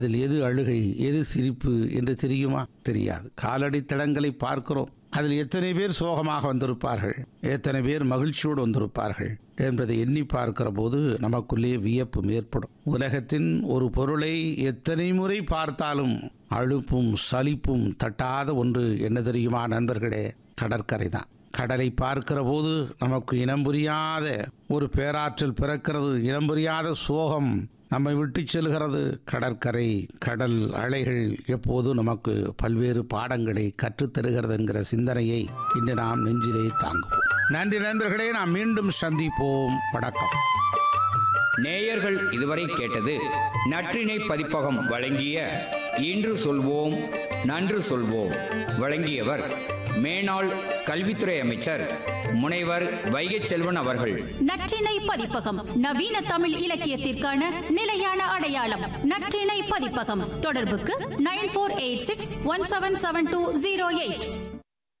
அதில் எது அழுகை எது சிரிப்பு என்று தெரியுமா தெரியாது காலடி தடங்களை பார்க்கிறோம் அதில் எத்தனை பேர் சோகமாக வந்திருப்பார்கள் எத்தனை பேர் மகிழ்ச்சியோடு வந்திருப்பார்கள் என்பதை எண்ணி பார்க்கிற போது நமக்குள்ளே வியப்பும் ஏற்படும் உலகத்தின் ஒரு பொருளை எத்தனை முறை பார்த்தாலும் அழுப்பும் சலிப்பும் தட்டாத ஒன்று என்ன தெரியுமா நண்பர்களே கடற்கரை தான் கடலை பார்க்கிற போது நமக்கு இனம் புரியாத ஒரு பேராற்றல் பிறக்கிறது இனம் புரியாத சோகம் நம்மை விட்டு செல்கிறது கடற்கரை கடல் அலைகள் எப்போதும் நமக்கு பல்வேறு பாடங்களை கற்றுத்தருகிறது என்கிற சிந்தனையை இன்று நாம் நெஞ்சிலே தாங்குவோம் நன்றி நண்பர்களே நாம் மீண்டும் சந்திப்போம் வணக்கம் நேயர்கள் இதுவரை கேட்டது நற்றினை பதிப்பகம் வழங்கிய இன்று சொல்வோம் நன்று சொல்வோம் வழங்கியவர் மேனாள் கல்வித்துறை அமைச்சர் முனைவர் வைகை செல்வன் அவர்கள் நற்றினை பதிப்பகம் நவீன தமிழ் இலக்கியத்திற்கான நிலையான அடையாளம் நற்றினை பதிப்பகம் தொடர்புக்கு nine four eight six one seven seven two zero eight